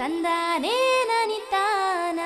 ತಂದಾನೇ ನನಿತಾನ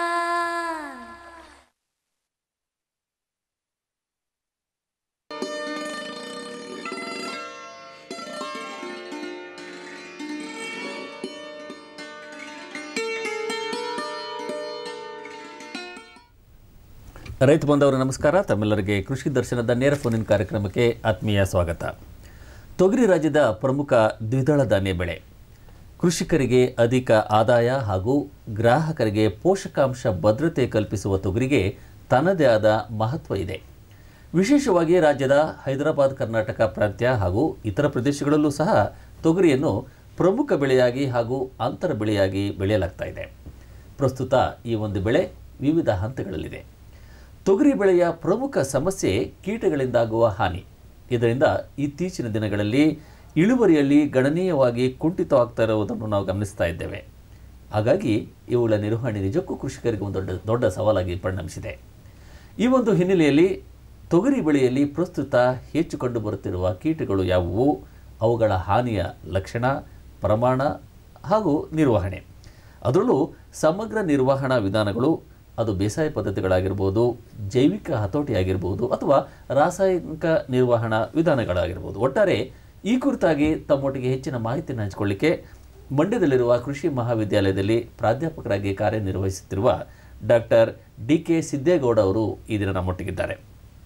ರೈತ ಬಂದವರ ನಮಸ್ಕಾರ ತಮ್ಮೆಲ್ಲರಿಗೆ ಕೃಷಿ ದರ್ಶನದ ನೇರ ಫೋನಿನ ಕಾರ್ಯಕ್ರಮಕ್ಕೆ ಆತ್ಮೀಯ ಸ್ವಾಗತ ತೊಗರಿ ರಾಜ್ಯದ ಪ್ರಮುಖ ದ್ವಿದಳ ಧಾನ್ಯ ಬೆಳೆ ಕೃಷಿಕರಿಗೆ ಅಧಿಕ ಆದಾಯ ಹಾಗೂ ಗ್ರಾಹಕರಿಗೆ ಪೋಷಕಾಂಶ ಭದ್ರತೆ ಕಲ್ಪಿಸುವ ತೊಗರಿಗೆ ತನ್ನದೇ ಆದ ಮಹತ್ವ ಇದೆ ವಿಶೇಷವಾಗಿ ರಾಜ್ಯದ ಹೈದರಾಬಾದ್ ಕರ್ನಾಟಕ ಪ್ರಾಂತ್ಯ ಹಾಗೂ ಇತರ ಪ್ರದೇಶಗಳಲ್ಲೂ ಸಹ ತೊಗರಿಯನ್ನು ಪ್ರಮುಖ ಬೆಳೆಯಾಗಿ ಹಾಗೂ ಅಂತರ ಬೆಳೆಯಾಗಿ ಬೆಳೆಯಲಾಗ್ತಾ ಇದೆ ಪ್ರಸ್ತುತ ಈ ಒಂದು ಬೆಳೆ ವಿವಿಧ ಹಂತಗಳಲ್ಲಿದೆ ತೊಗರಿ ಬೆಳೆಯ ಪ್ರಮುಖ ಸಮಸ್ಯೆ ಕೀಟಗಳಿಂದಾಗುವ ಹಾನಿ ಇದರಿಂದ ಇತ್ತೀಚಿನ ದಿನಗಳಲ್ಲಿ ಇಳುವರಿಯಲ್ಲಿ ಗಣನೀಯವಾಗಿ ಕುಂಠಿತವಾಗ್ತಾ ಇರುವುದನ್ನು ನಾವು ಗಮನಿಸ್ತಾ ಇದ್ದೇವೆ ಹಾಗಾಗಿ ಇವುಗಳ ನಿರ್ವಹಣೆ ನಿಜಕ್ಕೂ ಕೃಷಿಕರಿಗೆ ಒಂದು ದೊಡ್ಡ ದೊಡ್ಡ ಸವಾಲಾಗಿ ಪರಿಣಮಿಸಿದೆ ಈ ಒಂದು ಹಿನ್ನೆಲೆಯಲ್ಲಿ ತೊಗರಿ ಬೆಳೆಯಲ್ಲಿ ಪ್ರಸ್ತುತ ಹೆಚ್ಚು ಕಂಡುಬರುತ್ತಿರುವ ಕೀಟಗಳು ಯಾವುವು ಅವುಗಳ ಹಾನಿಯ ಲಕ್ಷಣ ಪ್ರಮಾಣ ಹಾಗೂ ನಿರ್ವಹಣೆ ಅದರಲ್ಲೂ ಸಮಗ್ರ ನಿರ್ವಹಣಾ ವಿಧಾನಗಳು ಅದು ಬೇಸಾಯ ಪದ್ಧತಿಗಳಾಗಿರ್ಬೋದು ಜೈವಿಕ ಹತೋಟಿ ಆಗಿರ್ಬೋದು ಅಥವಾ ರಾಸಾಯನಿಕ ನಿರ್ವಹಣಾ ವಿಧಾನಗಳಾಗಿರ್ಬೋದು ಒಟ್ಟಾರೆ ಈ ಕುರಿತಾಗಿ ತಮ್ಮೊಟ್ಟಿಗೆ ಹೆಚ್ಚಿನ ಮಾಹಿತಿಯನ್ನು ಹಂಚಿಕೊಳ್ಳಿಕ್ಕೆ ಮಂಡ್ಯದಲ್ಲಿರುವ ಕೃಷಿ ಮಹಾವಿದ್ಯಾಲಯದಲ್ಲಿ ಪ್ರಾಧ್ಯಾಪಕರಾಗಿ ಕಾರ್ಯನಿರ್ವಹಿಸುತ್ತಿರುವ ಡಾಕ್ಟರ್ ಡಿ ಕೆ ಸಿದ್ದೇಗೌಡ ಅವರು ಈ ದಿನ ನಮ್ಮೊಟ್ಟಿಗಿದ್ದಾರೆ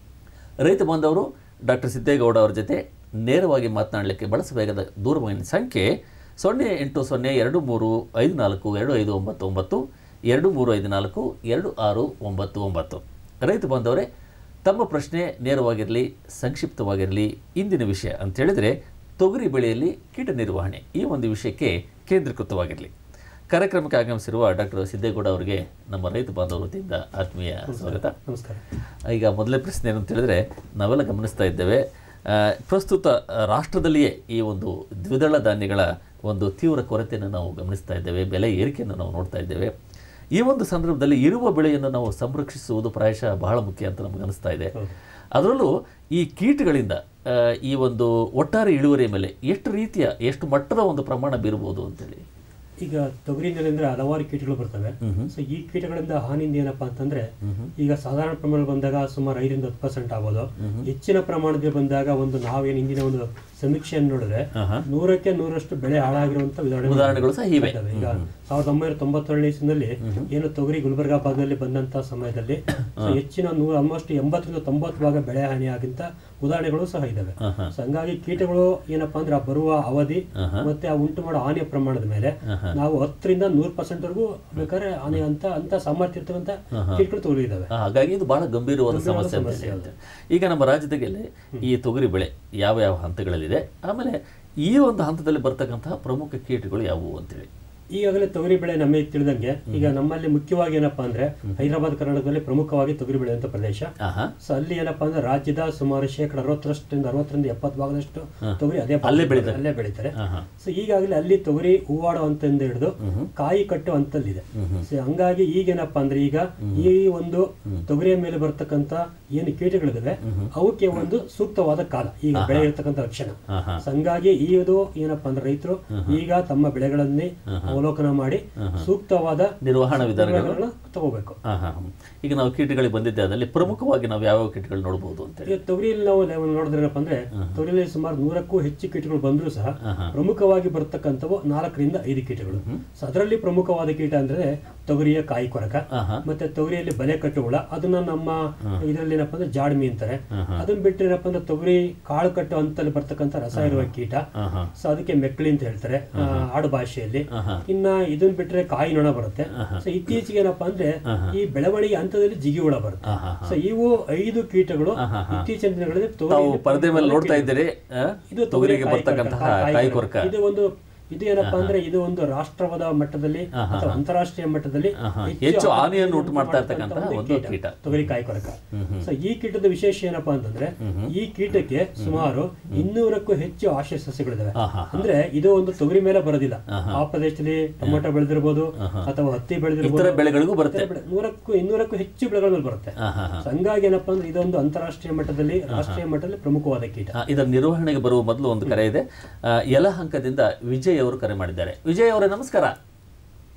ರೈತ ಬಾಂಧವರು ಡಾಕ್ಟರ್ ಸಿದ್ದೇಗೌಡ ಅವರ ಜೊತೆ ನೇರವಾಗಿ ಮಾತನಾಡಲಿಕ್ಕೆ ಬಳಸಬೇಕಾದ ದೂರವಾಣಿ ಸಂಖ್ಯೆ ಸೊನ್ನೆ ಎಂಟು ಸೊನ್ನೆ ಎರಡು ಮೂರು ಐದು ನಾಲ್ಕು ಎರಡು ಐದು ಒಂಬತ್ತು ಒಂಬತ್ತು ಎರಡು ಮೂರು ಐದು ನಾಲ್ಕು ಎರಡು ಆರು ಒಂಬತ್ತು ಒಂಬತ್ತು ರೈತ ಬಾಂಧವರೇ ತಮ್ಮ ಪ್ರಶ್ನೆ ನೇರವಾಗಿರಲಿ ಸಂಕ್ಷಿಪ್ತವಾಗಿರಲಿ ಇಂದಿನ ವಿಷಯ ಅಂತ ಹೇಳಿದರೆ ತೊಗರಿ ಬೆಳೆಯಲ್ಲಿ ಕೀಟ ನಿರ್ವಹಣೆ ಈ ಒಂದು ವಿಷಯಕ್ಕೆ ಕೇಂದ್ರೀಕೃತವಾಗಿರಲಿ ಕಾರ್ಯಕ್ರಮಕ್ಕೆ ಆಗಮಿಸಿರುವ ಡಾಕ್ಟರ್ ಸಿದ್ದೇಗೌಡ ಅವರಿಗೆ ನಮ್ಮ ರೈತ ಬಾಂಧವರ ವತಿಯಿಂದ ಆತ್ಮೀಯ ಸ್ವಾಗತ ನಮಸ್ಕಾರ ಈಗ ಮೊದಲನೇ ಪ್ರಶ್ನೆ ಏನು ಅಂತ ಹೇಳಿದ್ರೆ ನಾವೆಲ್ಲ ಗಮನಿಸ್ತಾ ಇದ್ದೇವೆ ಆ, ಪ್ರಸ್ತುತ ಆ, ರಾಷ್ಟ್ರದಲ್ಲಿಯೇ ಈ ಒಂದು ದ್ವಿದಳ ಧಾನ್ಯಗಳ ಒಂದು ತೀವ್ರ ಕೊರತೆಯನ್ನು ನಾವು ಗಮನಿಸ್ತಾ ಇದ್ದೇವೆ ಬೆಲೆ ಏರಿಕೆಯನ್ನು ನಾವು ನೋಡ್ತಾ ಇದ್ದೇವೆ ಈ ಒಂದು ಸಂದರ್ಭದಲ್ಲಿ ಇರುವ ಬೆಳೆಯನ್ನು ನಾವು ಸಂರಕ್ಷಿಸುವುದು ಪ್ರಾಯಶಃ ಬಹಳ ಮುಖ್ಯ ಅಂತ ನಮಗೆ ಅನಿಸ್ತಾ ಇದೆ ಅದರಲ್ಲೂ ಈ ಕೀಟಗಳಿಂದ ಆ, ಈ ಒಂದು ಒಟ್ಟಾರೆ ಇಳುವರಿಯ ಮೇಲೆ ಎಷ್ಟು ರೀತಿಯ ಎಷ್ಟು ಮಟ್ಟದ ಒಂದು ಪ್ರಮಾಣ ಬೀರಬಹುದು ಅಂತೇಳಿ ಈಗ ತೊಗರಿನಲ್ಲಿ ಅಂದ್ರೆ ಹಲವಾರು ಕೀಟಗಳು ಬರ್ತವೆ ಸೊ ಈ ಕೀಟಗಳಿಂದ ಹಾನಿಯಿಂದ ಏನಪ್ಪಾ ಅಂತಂದ್ರೆ ಈಗ ಸಾಧಾರಣ ಪ್ರಮಾಣ ಬಂದಾಗ ಸುಮಾರು ಐದರಿಂದ ಹತ್ತು ಪರ್ಸೆಂಟ್ ಆಗ್ಬೋದು ಹೆಚ್ಚಿನ ಪ್ರಮಾಣದಲ್ಲಿ ಬಂದಾಗ ಒಂದು ನಾವೇನು ಹಿಂದಿನ ಒಂದು ಸಮೀಕ್ಷೆಯನ್ನು ನೋಡಿದ್ರೆ ನೂರಕ್ಕೆ ನೂರಷ್ಟು ಬೆಳೆ ಹಾಳಾಗಿರುವಂತ ಉದಾಹರಣೆಗಳು ಸಹ ಇವೆ. ಇರ್ತವೆ. ಈಗ ಸಾವಿರದ ಒಂಬೈನೂರ ತೊಂಬತ್ತೇಳನೇ ಇಸ್ವಿನಲ್ಲಿ ಏನು ತೊಗರಿ ಗುಲ್ಬರ್ಗಾ ಭಾಗದಲ್ಲಿ ಬಂದಂತ ಸಮಯದಲ್ಲಿ so ಹೆಚ್ಚಿನ ನೂರ ಆಲ್ಮೋಸ್ಟ್ ಎಂಬತ್ತರಿಂದ ತೊಂಬತ್ತು ಭಾಗ ಬೆಳೆ ಹಾನಿಯಾಗಿಂತ ಉದಾಹರಣೆಗಳು ಸಹ ಇದಾವೆ ಸೊ ಹಂಗಾಗಿ ಕೀಟಗಳು ಏನಪ್ಪಾ ಅಂದ್ರೆ ಆ ಬರುವ ಅವಧಿ ಮತ್ತೆ ಆ ಉಂಟು ಮಾಡೋ ಹಾನಿಯ ಪ್ರಮಾಣದ ಮೇಲೆ ನಾವು ಹತ್ತರಿಂದ ನೂರು ಪರ್ಸೆಂಟ್ ವರೆಗೂ ಬೇಕಾದ್ರೆ ಹಾನಿ ಅಂತ ಅಂತ ಸಾಮರ್ಥ್ಯ ಇರ್ತಕ್ಕಂಥ ಕೀಟಗಳು ತೊಗರಿ ಇದಾವೆ ಆ, ಹಾಗಾಗಿ ಇದು ಬಹಳ ಗಂಭೀರವಾದ ಸಮಸ್ಯೆ ಅಂತ ಹೇಳಿ ಹೇಳ್ತಾರೆ. ಈಗ ನಮ್ಮ ರಾಜ್ಯದಲ್ಲಿ ಈ ತೊಗರಿ ಬೆಳೆ ಯಾವ ಯಾವ ಹಂತಗಳಲ್ಲಿದೆ ಆಮೇಲೆ ಈ ಒಂದು ಹಂತದಲ್ಲಿ ಬರ್ತಕ್ಕಂತಹ ಪ್ರಮುಖ ಕೀಟಗಳು ಯಾವುವು ಅಂತೇಳಿ ಈಗಾಗಲೇ ತೊಗರಿ ಬೆಳೆ ನಮಗೆ ತಿಳಿದಂಗೆ ಈಗ ನಮ್ಮಲ್ಲಿ ಮುಖ್ಯವಾಗಿ ಏನಪ್ಪಾ ಅಂದ್ರೆ ಹೈದರಾಬಾದ್ ಕರ್ನಾಟಕದಲ್ಲಿ ಪ್ರಮುಖವಾಗಿ ತೊಗರಿ ಬೆಳೆಯುವಂತ ಪ್ರದೇಶ ಆಹಾ ಸೊ ಅಲ್ಲಿ ಏನಪ್ಪಾ ಅಂದ್ರೆ ರಾಜ್ಯದ ಸುಮಾರು ಶೇಕಡ ಅರವತ್ತರಷ್ಟರಿಂದ ಅರವತ್ತರಿಂದ ಎಪ್ಪತ್ತು ಭಾಗದಷ್ಟು ತೊಗರಿ ಅದೇ ಅಲ್ಲೇ ಭಾಗದಲ್ಲಿ ಬೆಳೀತಾರೆ. ಅಲ್ಲೇ ಬೆಳೀತಾರೆ ಆಹಾ ಸೊ ಈಗಾಗಲೇ ಅಲ್ಲಿ ತೊಗರಿ ಹೂವಾಡೋ ಹಂತದಿಂದ ಹಿಡಿದು ಕಾಯಿ ಕಟ್ಟೋ ಹಂತಲ್ಲಿದೆ ಸೊ ಹಂಗಾಗಿ ಈಗೇನಪ್ಪಾ ಅಂದ್ರೆ ಈಗ ಈ ಒಂದು ತೊಗರಿಯ ಮೇಲೆ ಬರ್ತಕ್ಕಂತ ಏನು ಕೀಟಗಳಿದಾವೆ ಅವಕ್ಕೆ ಒಂದು ಸೂಕ್ತವಾದ ಕಾಲ ಈಗ ಬೆಳೆ ಇರ್ತಕ್ಕಂಥ ಲಕ್ಷಣ ಆಹಾ ಸೊ ಹಂಗಾಗಿ ಈ ಇದು ಏನಪ್ಪಾ ಅಂದ್ರೆ ರೈತರು ಈಗ ತಮ್ಮ ಬೆಳೆಗಳನ್ನೇ ಅವಲೋಕನ ಮಾಡಿ ಸೂಕ್ತವಾದ ನಿರ್ವಹಣಾ ವಿಧಾನಗಳು ನಿರ್ಧಾರಗಳನ್ನ ತಗೋಬೇಕು ಆಹಾ ಈಗ ನಾವು ಕೀಟಗಳಿಗೆ ಬಂದಿದ್ದೆ ಅದರಲ್ಲಿ ಪ್ರಮುಖವಾಗಿ ನಾವು ಯಾವ ಕೀಟಗಳು ನೋಡಬಹುದು ಅಂತೇಳಿ ಈಗ ತೊಗರಿಯಲ್ಲಿ ನಾವು ನಾವು ನೋಡಿದ್ರೆ ಏನಪ್ಪಾ ಅಂದ್ರೆ ತೊಗರಿಯಲ್ಲಿ ಸುಮಾರು ನೂರಕ್ಕೂ ಹೆಚ್ಚು ಕೀಟಗಳು ಬಂದರೂ ಸಹ ಪ್ರಮುಖವಾಗಿ ಬರ್ತಕ್ಕಂಥವು ನಾಲ್ಕರಿಂದ ಐದು ಕೀಟಗಳು ಸೊ ಅದರಲ್ಲಿ ಪ್ರಮುಖವಾದ ಕೀಟ ಅಂದ್ರೆ ತೊಗರಿಯ ಕಾಯಿ ಕೊರಕ ಆಹಾ ಮತ್ತೆ ತೊಗರಿಯಲ್ಲಿ ಬಲೆ ಕಟ್ಟು ಹುಳ ಅದನ್ನ ನಮ್ಮ ಇದರಲ್ಲಿ ಏನಪ್ಪಾ ಅಂದ್ರೆ ಜಾಡ್ಮಿ ಅಂತಾರೆ ಅದನ್ನ ಬಿಟ್ಟರೆ ಏನಪ್ಪಾ ಅಂದ್ರೆ ತೊಗರಿ ಕಾಳು ಕಟ್ಟು ಹಂತದಲ್ಲಿ ಬರ್ತಕ್ಕಂಥ ರಸ ಇರುವ ಕೀಟ ಆಹಾ ಸೊ ಅದಕ್ಕೆ ಮೆಕ್ಕಳಿ ಅಂತ ಹೇಳ್ತಾರೆ ಆ, ಆಡು ಭಾಷೆಯಲ್ಲಿ ಇನ್ನ ಇದನ್ನ ಬಿಟ್ರೆ ಕಾಯಿ ನೊಣ ಬರುತ್ತೆ ಸೊ ಇತ್ತೀಚೆಗೆ ಏನಪ್ಪಾ ಅಂದ್ರೆ ಈ ಬೆಳವಣಿಗೆ ಹಂತದಲ್ಲಿ ಜಿಗಿ ಹುಳ ಬರುತ್ತೆ ಆಹಾ ಸೊ ಇವು ಐದು ಕೀಟಗಳು ಇತ್ತೀಚಿನ ದಿನಗಳಲ್ಲಿ ತಾವು ತೊಗರಿಯಲ್ಲಿ ಪರದೆ ಮೇಲೆ ನೋಡ್ತಾ ಇದ್ದೀರಿ ಆ? ಇದು ತೊಗರಿಗೆ ಕಾಯಿ ಬರ್ತಕ್ಕಂತಹ ಕೊರಕ, ಕಾಯಿ ಕೊರಕ ಇದು ಒಂದು ಇದು ಏನಪ್ಪಾ ಅಂದ್ರೆ ಇದು ಒಂದು ರಾಷ್ಟ್ರವಾದ ಮಟ್ಟದಲ್ಲಿ ಅಥವಾ ಅಂತಾರಾಷ್ಟ್ರೀಯ ಮಟ್ಟದಲ್ಲಿ ಹೆಚ್ಚು ಹಾನಿಯನ್ನು ಉಂಟು ಮಾಡ್ತಾ ಇರ್ತಕ್ಕಂತಹ ಒಂದು ಕೀಟ. ತೊಗರಿ ಕಾಯಿ ಕೊರಕ ಸೊ ಈ ಕೀಟದ ವಿಶೇಷ ಏನಪ್ಪಾ ಅಂತಂದ್ರೆ ಈ ಕೀಟಕ್ಕೆ ಸುಮಾರು ಇನ್ನೂರಕ್ಕೂ ಹೆಚ್ಚು ಆಶ್ರಯ ಸಸ್ಯಗಳಿದಾವೆ ಆಹಾ ಅಂದ್ರೆ ಇದು ಒಂದು ತೊಗರಿ ಮೇಲೆ ಬರೋದಿಲ್ಲ ಆ ಪ್ರದೇಶದಲ್ಲಿ ಟೊಮೆಟೊ ಬೆಳೆದಿರ್ಬೋದು ಅಥವಾ ಹತ್ತಿ ಇತರ ಬೆಳೆದಿರ್ಬೋದು ಬೆಳೆಗಳಿಗೂ ಬರುತ್ತೆ ಇತರ ಬೆಳೆ- ನೂರಕ್ಕೂ ಇನ್ನೂರಕ್ಕೂ ಹೆಚ್ಚು ಬೆಳೆಗಳ ಮೇಲೆ ಬರುತ್ತೆ ಆಹಾ ಸೊ ಹಂಗಾಗಿ ಏನಪ್ಪಾ ಅಂದ್ರೆ ಇದೊಂದು ಅಂತಾರಾಷ್ಟ್ರೀಯ ಮಟ್ಟದಲ್ಲಿ ರಾಷ್ಟ್ರೀಯ ಮಟ್ಟದಲ್ಲಿ ಪ್ರಮುಖವಾದ ಕೀಟ ಆ, ಇದರ ನಿರ್ವಹಣೆಗೆ ಬರುವ ಮೊದಲು ಒಂದು ಕರೆ ಇದೆ ಆ, ಯಲಹಂಕದಿಂದ ವಿಜಯ್ ಅವರು ಕರೆ ಮಾಡಿದ್ದಾರೆ ವಿಜಯ್ ಅವರೇ ನಮಸ್ಕಾರ